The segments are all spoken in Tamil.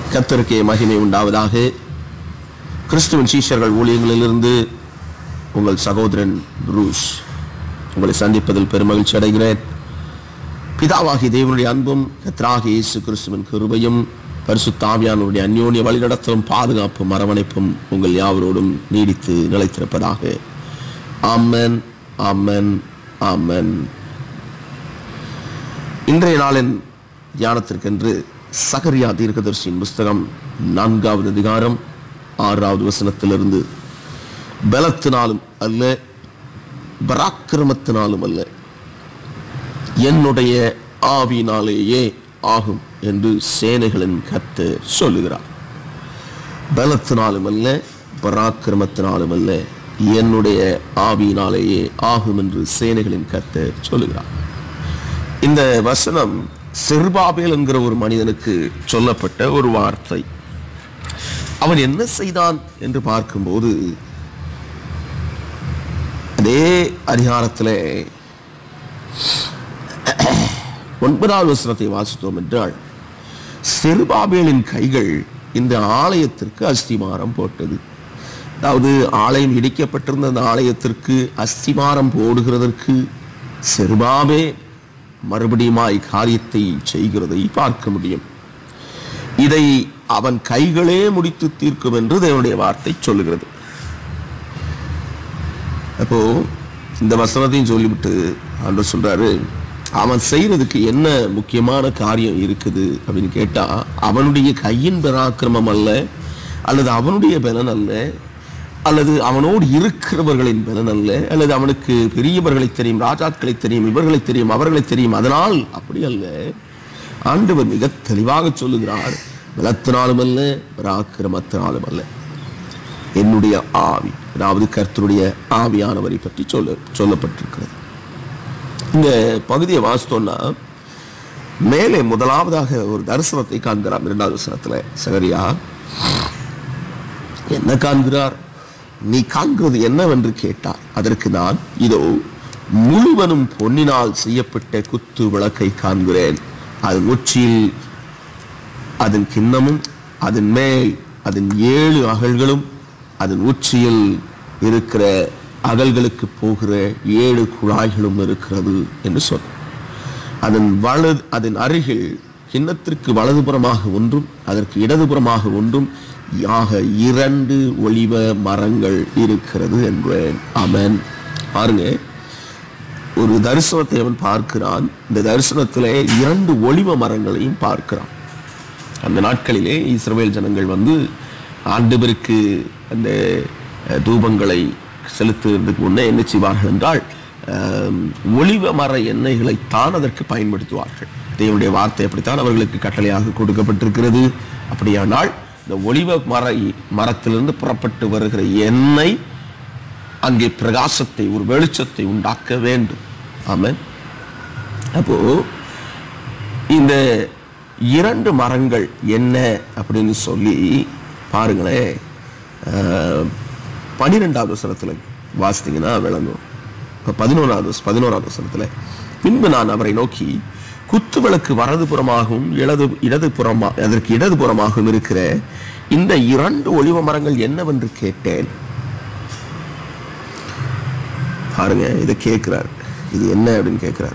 கத்தருக்கே மகிமை உண்டாவதாக கிறிஸ்துவின் சீஷர்கள் ஊழியங்களிலிருந்து உங்கள் சகோதரன் ரூஷ் உங்களை சந்திப்பதில் பெருமகிழ்ச்சி அடைகிறேன் பிதாவாகி தேவனுடைய அன்பும் கத்தராகி இயேசு கிறிஸ்துவின் கிருபையும் பரிசுத்தாவியானுடைய அந்யோன்ய வழிநடத்தலும் பாதுகாப்பும் அரவணைப்பும் உங்கள் யாவரோடும் நீடித்து நிலைத்திருப்பதாக ஆமென் ஆமென் ஆமென் இன்றைய நாளின் தியானத்திற்கென்று சகரியா தீர்க்கதரிசியின் புஸ்தகம் நான்காவது அதிகாரம் ஆறாவது வசனத்திலிருந்து பலத்தினாலும் அல்ல பராக்கிரமத்தினாலும் அல்ல என்னுடைய ஆவினாலேயே ஆகும் என்று சேனைகளின் கத்து சொல்லுகிறார் பலத்தினாலும் அல்ல பராக்கிரமத்தினாலும் அல்ல என்னுடைய ஆவியினாலேயே ஆகும் என்று சேனைகளின் கத்து சொல்லுகிறார் இந்த வசனம் செர்பாபேல் என்கிற ஒரு மனிதனுக்கு சொல்லப்பட்ட ஒரு வார்த்தை அவன் என்ன செய்தான் என்று பார்க்கும்போது அதே அதிகாரத்திலே ஒன்பதாவது வசனத்தை வாசித்தோம் என்றால் செருபாபேலின் கைகள் இந்த ஆலயத்திற்கு அஸ்திமாரம் போட்டது அதாவது ஆலயம் இடிக்கப்பட்டிருந்த அந்த ஆலயத்திற்கு அஸ்திமாரம் போடுகிறதற்கு செருபாபே மறுபடியுமாய் காரியத்தை செய்கிறதை பார்க்க முடியும் இதை அவன் கைகளே முடித்து தீர்க்கும் என்று தேவனுடைய வார்த்தை சொல்லுகிறது அப்போ இந்த வசனத்தையும் சொல்லிவிட்டு ஆண்டவர் சொல்றாரு அவன் செய்யறதுக்கு என்ன முக்கியமான காரியம் இருக்குது அப்படின்னு கேட்டா அவனுடைய கையின் பராக்கிரமம் அல்ல அல்லது அவனுடைய பலன் அல்ல அல்லது அவனோடு இருக்கிறவர்களின் பலன் அல்ல அல்லது அவனுக்கு பெரியவர்களை தெரியும் ராஜாக்களை தெரியும் இவர்களை தெரியும் அவர்களை தெரியும் அதனால் அப்படி அல்ல ஆண்டவர் மிக தெளிவாக சொல்லுகிறார் பலத்தினாலும் அல்ல பராக்கிரமத்தினாலும் அல்ல என்னுடைய ஆவி அதாவது கர்த்தருடைய ஆவியானவரை பற்றி சொல்ல சொல்லப்பட்டிருக்கிறது இந்த பகுதியை வாசித்தோம்னா மேலே முதலாவதாக ஒரு தரிசனத்தை காண்கிறார் இரண்டாவது வசனத்துல சகரியா என்ன காண்கிறார் நீ காண்கிறது என்னவென்று கேட்டார் அதற்கு நான் இதோ முழுவதும் பொன்னினால் செய்யப்பட்ட குத்து விளக்கை காண்கிறேன் அதன் உச்சியில் அதன் கிண்ணமும் அதன் மேல் அதன் ஏழு அகல்களும் அதன் உச்சியில் இருக்கிற அகல்களுக்கு போகிற ஏழு குழாய்களும் இருக்கிறது என்று சொன்னார் அதன் வலது அதன் அருகில் கிண்ணத்திற்கு வலதுபுறமாக ஒன்றும் அதற்கு இடதுபுறமாக ஒன்றும் யாக இரண்டு ஒளிவ மரங்கள் இருக்கிறது என்றேன் அவன் பாருங்க ஒரு தரிசனத்தை அவன் பார்க்கிறான் இந்த தரிசனத்திலே இரண்டு ஒளிவ மரங்களையும் பார்க்கிறான் அந்த நாட்களிலே இஸ்ரவேல் ஜனங்கள் வந்து ஆண்டவருக்கு அந்த அஹ், தூபங்களை செலுத்துவதற்கு முன்னே என்ன செய்வார்கள் என்றால் அஹ், ஒளிவ மர எண்ணெய்களைத்தான் அதற்கு பயன்படுத்துவார்கள் தேவனுடைய வார்த்தை அப்படித்தான் அவர்களுக்கு கட்டளையாக கொடுக்கப்பட்டிருக்கிறது அப்படியானால் இந்த ஒளிவ மர மரத்திலிருந்து புறப்பட்டு வருகிற எண்ணெய் அங்கே பிரகாசத்தை ஒரு வெளிச்சத்தை உண்டாக்க வேண்டும் ஆமென் அப்போ இந்த இரண்டு மரங்கள் என்ன அப்படின்னு சொல்லி பாருங்களேன் அஹ், பன்னிரெண்டாவது வசனத்துல வாசித்தீங்கன்னா விளங்கும் இப்போ பதினோராவது பதினோராவது வசனத்துல பின்பு நான் அவரை நோக்கி குத்து விளக்கு வலதுபுறமாகவும் இடது இடதுபுறமா அதற்கு இடதுபுறமாகவும் இருக்கிற இந்த இரண்டு ஒளிவ மரங்கள் என்னவென்று கேட்டேன் பாருங்க இதை கேட்கிறார் இது என்ன அப்படின்னு கேட்கிறார்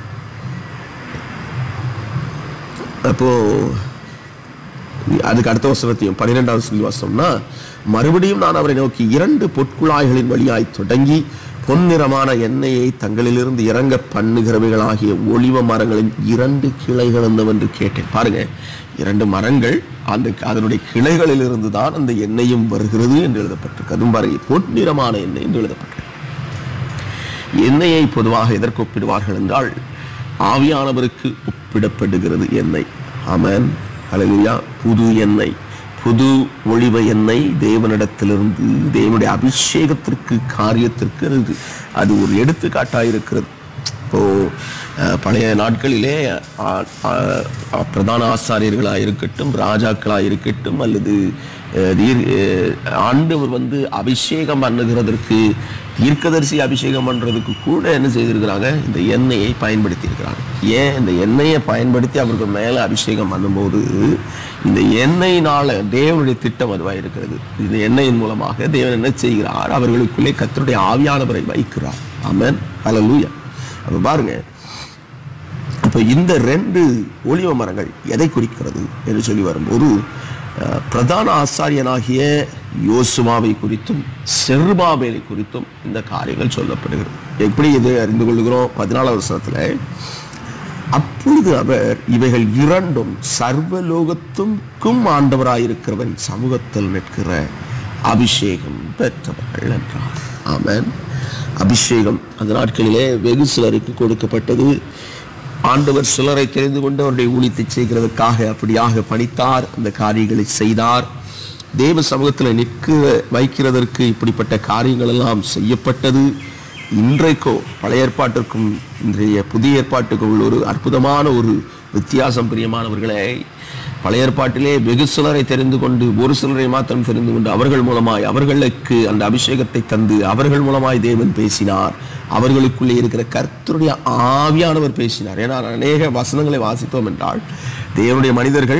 அப்போ அதுக்கு அடுத்த வசனத்தையும் பன்னிரெண்டாவது சொல்லி வாசம்னா மறுபடியும் நான் அவரை நோக்கி இரண்டு பொற்குழாய்களின் வழியாய் தொடங்கி பொன்னிறமான எண்ணெயை தங்களிலிருந்து இறங்க பண்ணுகிறவைகளாகிய ஒளிவ மரங்களின் இரண்டு கிளைகள் என்னவென்று கேட்டேன் பாருங்க இரண்டு மரங்கள் அந்த அதனுடைய கிளைகளில் இருந்து தான் அந்த எண்ணெயும் வருகிறது என்று எழுதப்பட்டிருக்கு அதுவும் பாருங்க பொன்னிறமான எண்ணெய் என்று எழுதப்பட்டிருக்கு எண்ணெயை பொதுவாக எதற்கு ஒப்பிடுவார்கள் என்றால் ஆவியானவருக்கு ஒப்பிடப்படுகிறது எண்ணெய் ஆமென் ஹalleluya புது எண்ணெய் புது ஒளிவ எண்ணெய் தேவனிடத்திலிருந்து தேவனுடைய அபிஷேகத்திற்கு காரியத்திற்கு அது அது ஒரு எடுத்துக்காட்டாக இருக்கிறது இப்போ அஹ், பழைய நாட்களிலே ஆ- ஆ- பிரதான ஆசாரியர்களாக இருக்கட்டும் ராஜாக்களாக இருக்கட்டும் அல்லது அஹ், தீர்- அஹ், ஆண்டவர் வந்து அபிஷேகம் பண்ணுகிறதற்கு தீர்க்கதரிசி அபிஷேகம் பண்றதுக்கு கூட என்ன செய்திருக்கிறாங்க இந்த எண்ணெயை பயன்படுத்தி இருக்கிறாங்க ஏன் இந்த எண்ணெயை பயன்படுத்தி அவர்கள் மேல அபிஷேகம் பண்ணும்போது இந்த எண்ணெயினால தேவனுடைய திட்டம் அதுவாக இருக்கிறது இந்த எண்ணெயின் மூலமாக தேவன் என்ன செய்கிறார் அவர்களுக்குள்ளே கர்த்தருடைய ஆவியானவரை வைக்கிறார் ஆமென் ஹalleluya அப்ப பாருங்க அப்ப இந்த ரெண்டு ஒளிவ மரங்கள் எதை குறிக்கிறது என்று சொல்லி வரும்போது அஹ், பிரதான ஆசாரியனாகிய யோசுவாவை குறித்தும் செருபாபேலை குறித்தும் இந்த காரியங்கள் சொல்லப்படுகிறது எப்படி இது அறிந்து கொள்கிறோம் பதினாலாவது வசனத்துல அப்பொழுது அவர் இவைகள் இரண்டும் சர்வலோகத்துக்கும் ஆண்டவராயிருக்கிறவன் சமூகத்தில் நிற்கிற அபிஷேகம் பெற்றவர்கள் என்றார் ஆமென் அபிஷேகம் அந்த நாட்களிலே வெகு சிலருக்கு கொடுக்கப்பட்டது ஆண்டவர் சிலரை தெரிந்து கொண்டு அவருடைய ஊழியத்தை செய்கிறதுக்காக அப்படியாக பணித்தார் அந்த காரியங்களை செய்தார் தேவ சமூகத்தில் நிற்க வைக்கிறதற்கு இப்படிப்பட்ட காரியங்கள் எல்லாம் செய்யப்பட்டது இன்றைக்கோ பழைய ஏற்பாட்டிற்கும் இன்றைய புதிய ஏற்பாட்டுக்கும் உள்ள ஒரு அற்புதமான ஒரு வித்தியாசம் பிரியமானவர்களே பழைய ஏற்பாட்டிலே வெகு சிலரை தெரிந்து கொண்டு ஒரு சிலரை மாத்திரம் தெரிந்து கொண்டு அவர்கள் மூலமாய் அவர்களுக்கு அந்த அபிஷேகத்தை தந்து அவர்கள் மூலமாய் தேவன் பேசினார் அவர்களுக்குள்ளே இருக்கிற கர்த்தருடைய ஆவியானவர் பேசினார் ஏன்னா அநேக வசனங்களை வாசித்தோம் என்றால் தேவனுடைய மனிதர்கள்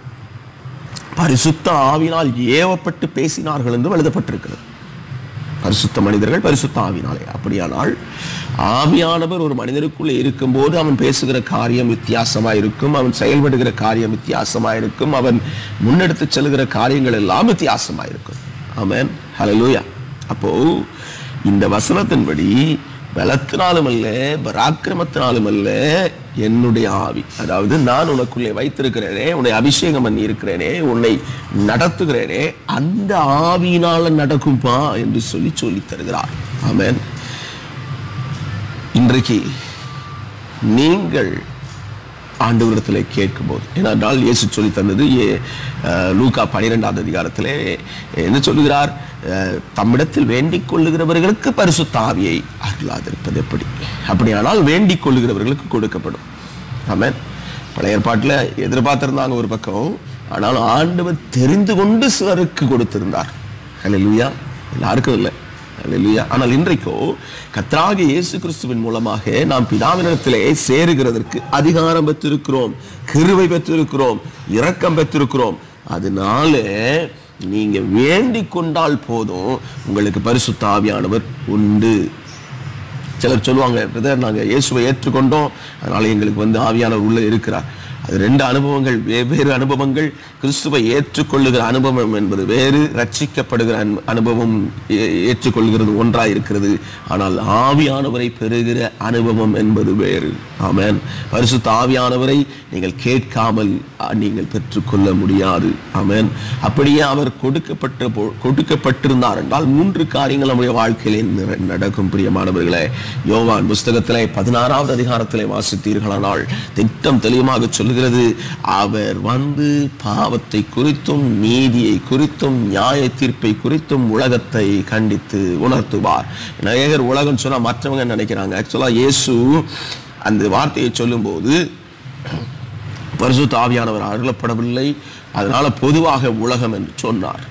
பரிசுத்த ஆவினால் ஏவப்பட்டு பேசினார்கள் என்று எழுதப்பட்டிருக்கிறது பரிசுத்த மனிதர்கள் பரிசுத்த ஆவினாலே அப்படியானால் ஆவியானவர் ஒரு மனிதனுக்குள்ளே இருக்கும்போது அவன் பேசுகிற காரியம் வித்தியாசமா இருக்கும் அவன் செயல்படுகிற காரியம் வித்தியாசமா இருக்கும் அவன் முன்னெடுத்து செல்கிற காரியங்கள் எல்லாம் வித்தியாசமா இருக்கும் ஆமென் ஹalleluya அப்போ இந்த வசனத்தின்படி பலத்தினாலும் அல்ல பராக்கிரமத்தினாலும் அல்ல என்னுடைய ஆவி அதாவது நான் உனக்குள்ளே வைத்திருக்கிறேனே உன்னை அபிஷேகம் பண்ணி இருக்கிறேனே உன்னை நடத்துகிறேனே அந்த ஆவியினால நடக்கும்பா என்று சொல்லி சொல்லித் தருகிறார் ஆமென் இன்றைக்கு நீங்கள் ஆண்டவரிடத்தில் கேட்கும்போது ஏனென்றால் இயேசு சொல்லி தந்தது ஏ அஹ், லூக்கா பனிரெண்டாவது அதிகாரத்திலே என்ன சொல்லுகிறார் அஹ், தம்மிடத்தில் வேண்டிக் கொள்ளுகிறவர்களுக்கு பரிசுத்த ஆவியை அருளாதிருப்பது எப்படி அப்படியானால் வேண்டிக் கொள்ளுகிறவர்களுக்கு கொடுக்கப்படும் ஆமென் பழைய ஏற்பாட்டில் எதிர்பார்த்திருந்தாங்க ஒரு பக்கம் ஆனால் ஆண்டவர் தெரிந்து கொண்டு சிலருக்கு கொடுத்திருந்தார் ஹalleluya எல்லாருக்கும் இல்லை அல்லேலூயா ஆனால் இன்றைக்கோ கர்த்தராகிய இயேசு கிறிஸ்துவின் மூலமாக நாம் பிதாவினிடத்திலே சேருகிறதற்கு அதிகாரம் பெற்றிருக்கிறோம் கிருபை பெற்றிருக்கிறோம் இரக்கம் பெற்றிருக்கிறோம் அதனால நீங்க வேண்டிக் கொண்டால் போதும் உங்களுக்கு பரிசுத்த ஆவியானவர் உண்டு சிலர் சொல்லுவாங்க பிரதர் நாங்கள் இயேசுவை ஏற்றுக்கொண்டோம் அதனால எங்களுக்கு வந்து ஆவியானவர் உள்ள இருக்கிறார் அது ரெண்டு அனுபவங்கள் வெவ்வேறு அனுபவங்கள் கிறிஸ்துவை ஏற்றுக்கொள்ளுகிற அனுபவம் என்பது வேறு ரட்சிக்கப்படுகிற அனு- அனுபவம் ஏ- ஏற்றுக்கொள்கிறது ஒன்றாய் இருக்கிறது ஆனால் ஆவியானவரை பெறுகிற அனுபவம் என்பது வேறு ஆமென் பரிசுத்த ஆவியானவரை நீங்கள் கேட்காமல் அ, நீங்கள் பெற்றுக்கொள்ள முடியாது ஆமென் அப்படியே அவர் கொடுக்கப்பட்ட போ- கொடுக்கப்பட்டிருந்தார் என்றால் மூன்று காரியங்கள் நம்முடைய வாழ்க்கையிலே நிற- நடக்கும் பிரியமானவர்களே யோவான் புஸ்தகத்திலே பதினாறாவது அதிகாரத்திலே வாசித்தீர்களானால் திட்டம் தெளிவாக சொல்கிறது அவர் வந்து பாவத்தை குறித்தும் நீதியை குறித்தும் நியாய தீர்ப்பை குறித்தும் உலகத்தை கண்டித்து உணர்த்துவார் நேயர் உலகம் சொன்னா மற்றவங்க நினைக்கிறாங்க ஆக்சுவலா இயேசு அந்த வார்த்தையை சொல்லும்போது பரிசுத்த ஆவியானவர் அருளப்படவில்லை அதனால பொதுவாக உலகம் என்று சொன்னார்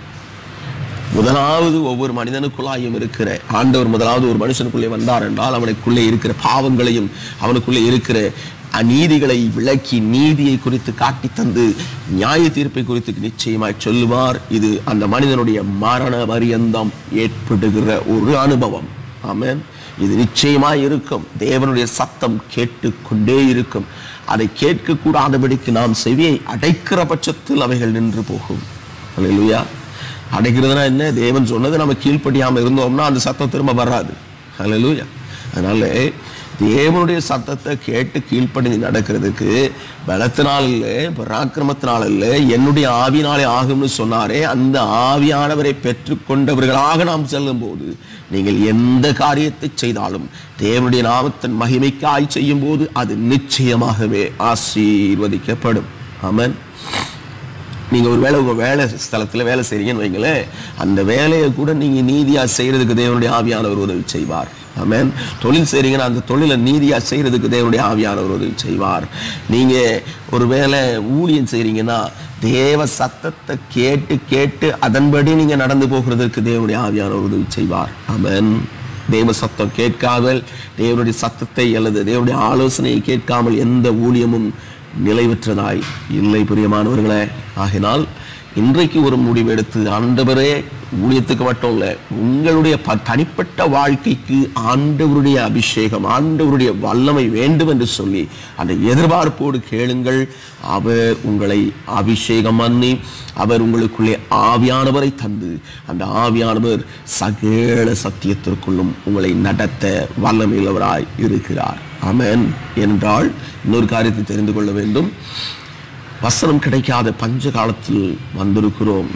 முதலாவது ஒவ்வொரு மனிதனுக்குள்ளாயும் இருக்கிற ஆண்டவர் முதலாவது ஒரு மனுஷனுக்குள்ளே வந்தார் என்றால் அவனுக்குள்ளே இருக்கிற பாவங்களையும் அவனுக்குள்ளே இருக்கிற அநீதிகளை விளக்கி நீதியை குறித்து காட்டி தந்து நியாய தீர்ப்பை குறித்து நிச்சயமாய் சொல்லுவார் இது அந்த மனிதனுடைய மரண பரியந்தம் ஏற்படுகிற ஒரு அனுபவம் ஆமென் இது நிச்சயமாய் இருக்கும் தேவனுடைய சத்தம் கேட்டுக்கொண்டே இருக்கும் அதை கேட்கக்கூடாதபடிக்கு நாம் செவியை அடைக்கிற பட்சத்தில் அவைகள் நின்று போகும் அல்லேலூயா அடைக்கிறதுனா என்ன தேவன் சொன்னது நம்ம கீழ்ப்படியாம இருந்தோம்னா அந்த சத்தம் திரும்ப வராது அல்லேலூயா அதனால தேவனுடைய சத்தத்தை கேட்டு கீழ்ப்படிஞ்சு நடக்கிறதுக்கு பலத்தினால் இல்லை பராக்கிரமத்தினால் இல்லை என்னுடைய ஆவினாலே ஆகும்னு சொன்னாரே அந்த ஆவியானவரை பெற்றுக்கொண்டவர்களாக நாம் செல்லும் போது நீங்கள் எந்த காரியத்தை செய்தாலும் தேவனுடைய நாமத்தின் மகிமைக்காய் செய்யும் போது அது நிச்சயமாகவே ஆசீர்வதிக்கப்படும் ஆமென் நீங்க ஒரு வேலை உங்க வேலை ஸ்தலத்துல வேலை செய்றீங்கன்னு வைங்களேன் அந்த வேலையை கூட நீங்க நீதியா செய்யறதுக்கு தேவனுடைய ஆவியானவர் உதவி செய்வார் ஆமென் தொழில் செய்றீங்கன்னா அந்த தொழிலை நீதியா செய்யறதுக்கு தேவனுடைய ஆவியானவர் உதவி செய்வார் நீங்க ஒரு வேலை ஊழியம் செய்றீங்கன்னா தேவ சத்தத்தை கேட்டு கேட்டு அதன்படி நீங்க நடந்து போகிறதுக்கு தேவனுடைய ஆவியானவர் உதவி செய்வார் ஆமென் தேவ சத்தம் கேட்காமல் தேவனுடைய சத்தத்தை அல்லது தேவனுடைய ஆலோசனையை கேட்காமல் எந்த ஊழியமும் நிலைவற்றதாய் இல்லை பிரியமானவர்களே ஆகினால் இன்றைக்கு ஒரு முடிவு எடுத்து ஆண்டவரே ஊழியத்துக்கு மட்டும் இல்லை உங்களுடைய ப- தனிப்பட்ட வாழ்க்கைக்கு ஆண்டவருடைய அபிஷேகம் ஆண்டவருடைய வல்லமை வேண்டும் என்று சொல்லி அந்த எதிர்பார்ப்போடு கேளுங்கள் அவர் உங்களை அபிஷேகம் பண்ணி அவர் உங்களுக்குள்ளே ஆவியானவரை தந்து அந்த ஆவியானவர் சகல சத்தியத்திற்குள்ளும் உங்களை நடத்த வல்லமையுள்ளவராய் இருக்கிறார் ஆமென் என்றால் இன்னொரு காரியத்தை தெரிந்து கொள்ள வேண்டும் வசனம் கிடைக்காத பஞ்ச காலத்தில் வந்திருக்கிறோம்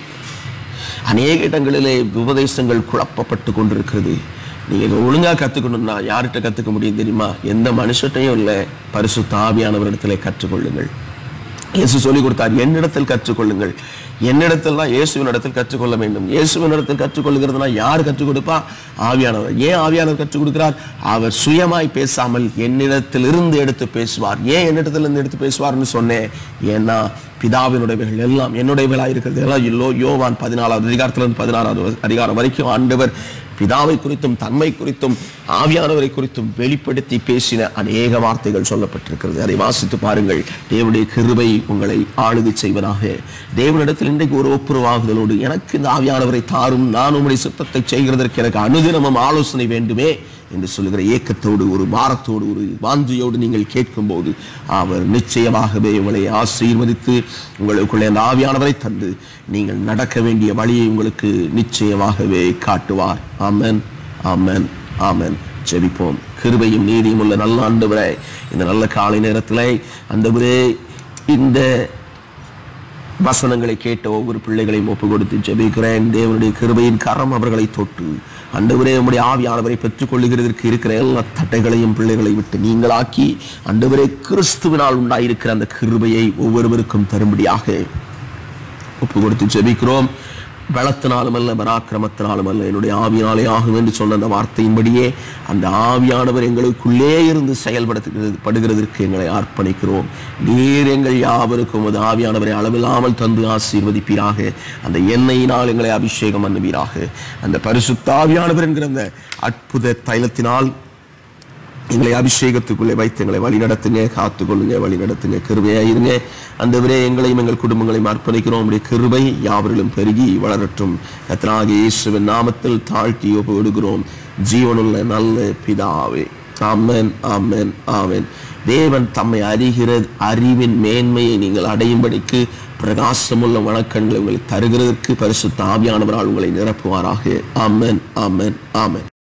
அநேக இடங்களிலே உபதேசங்கள் குழப்பப்பட்டு கொண்டிருக்கிறது நீங்க ஒழுங்கா கத்துக்கணும்னா யார்கிட்ட கத்துக்க முடியும் தெரியுமா எந்த மனுஷட்டையும் இல்லை பரிசுத்த ஆவியானவரிடத்திலே கற்றுக்கொள்ளுங்கள் இயேசு சொல்லி கொடுத்தார் என்னிடத்தில் கற்றுக்கொள்ளுங்கள் என்னிடத்தில் தான் இயேசுவின் இடத்தில் கற்றுக்கொள்ள வேண்டும் இயேசுவின் இடத்தில் கற்றுக்கொள்ளுகிறதுனா யார் கற்றுக் கொடுப்பா ஆவியானவர் ஏன் ஆவியானவர் கற்றுக் கொடுக்கிறார் அவர் சுயமாய் பேசாமல் என்னிடத்தில் இருந்து எடுத்து பேசுவார் ஏன் என்னிடத்தில் இருந்து எடுத்து பேசுவார்னு சொன்னேன் ஏன்னா பிதாவினுடையவைகள் எல்லாம் என்னுடையவைகளாக இருக்கிறது எல்லாம் இல்லோ யோவான் பதினாலாவது அதிகாரத்திலிருந்து பதினாறாவது அதிகாரம் வரைக்கும் ஆண்டவர் பிதாவை குறித்தும் தன்மை குறித்தும் ஆவியானவரை குறித்தும் வெளிப்படுத்தி பேசின அநேக வார்த்தைகள் சொல்லப்பட்டிருக்கிறது அதை வாசித்து பாருங்கள் தேவனுடைய கிருபை உங்களை ஆளுகை செய்வதாக தேவனிடத்தில் இன்றைக்கு ஒரு ஒப்புரவாகுதலோடு எனக்கு இந்த ஆவியானவரை தாரும் நான் உங்களுடைய சித்தத்தை செய்கிறதற்கு எனக்கு அனுதினமும் ஆலோசனை வேண்டுமே என்று சொல்லுகிற ஏக்கத்தோடு ஒரு பாரத்தோடு ஒரு வாஞ்சியோடு நீங்கள் கேட்கும்போது அவர் நிச்சயமாகவே உங்களை ஆசீர்வதித்து உங்களுக்குள்ளே அந்த ஆவியானவரை தந்து நீங்கள் நடக்க வேண்டிய வழியை உங்களுக்கு நிச்சயமாகவே காட்டுவார் ஆமென் ஆமென் ஆமென் ஜெபிப்போம் கிருபையும் நீதியும் உள்ள நல்ல ஆண்டவரே இந்த நல்ல காலை நேரத்திலே ஆண்டவரே இந்த வசனங்களை கேட்ட ஒவ்வொரு பிள்ளைகளையும் ஒப்பு கொடுத்து ஜெபிக்கிறேன் தேவனுடைய கிருபையின் கரம் அவர்களை தொட்டு அண்டவரே உம்முடைய ஆவியானவரை பெற்றுக் கொள்ளுகிறதற்கு இருக்கிற எல்லா தட்டைகளையும் பிள்ளைகளை விட்டு நீங்களாக்கி அண்டவரே கிறிஸ்துவினால் உண்டாயிருக்கிற அந்த கிருபையை ஒவ்வொருவருக்கும் தரும்படியாக ஒப்பு கொடுத்து ஜெபிக்கிறோம் பலத்தினாலும் அல்ல பராக்கிரமத்தினாலும் அல்ல என்னுடைய ஆவியாலே ஆகும் என்று சொன்ன அந்த வார்த்தையின்படியே அந்த ஆவியானவர் எங்களுக்குள்ளே இருந்து செயல்படுத்துகிறது படுகிறதற்கு எங்களை அர்ப்பணிக்கிறோம் நீர் எங்கள் யாவருக்கும் அது ஆவியானவரை அளவில்லாமல் தந்து ஆசீர்வதிப்பீராக அந்த எண்ணெயினால் எங்களை அபிஷேகம் பண்ணுவீராக அந்த பரிசுத்த ஆவியானவர் என்கிற அந்த அற்புத தைலத்தினால் எங்களை அபிஷேகத்துக்குள்ளே வைத்து எங்களை வழி நடத்துங்க காத்துக்கொள்ளுங்க வழி நடத்துங்க கிருபையா இருங்க அந்த விரே எங்களையும் எங்கள் குடும்பங்களையும் அர்ப்பணிக்கிறோம் உடைய கிருபை யாவரிலும் பெருகி வளரட்டும் கத்தனாகிய இயேசுவின் நாமத்தில் தாழ்த்தி ஒப்பு விடுகிறோம் ஜீவனுள்ள நல்ல பிதாவே ஆமென் ஆமென் ஆமென் தேவன் தம்மை அறிகிற அறிவின் மேன்மையை நீங்கள் அடையும்படிக்கு பிரகாசமுள்ள வணக்கங்களை உங்களுக்கு தருகிறதற்கு பரிசுத்த ஆவியானவரால் உங்களை நிரப்புவாராக ஆமென் ஆமென் ஆமென்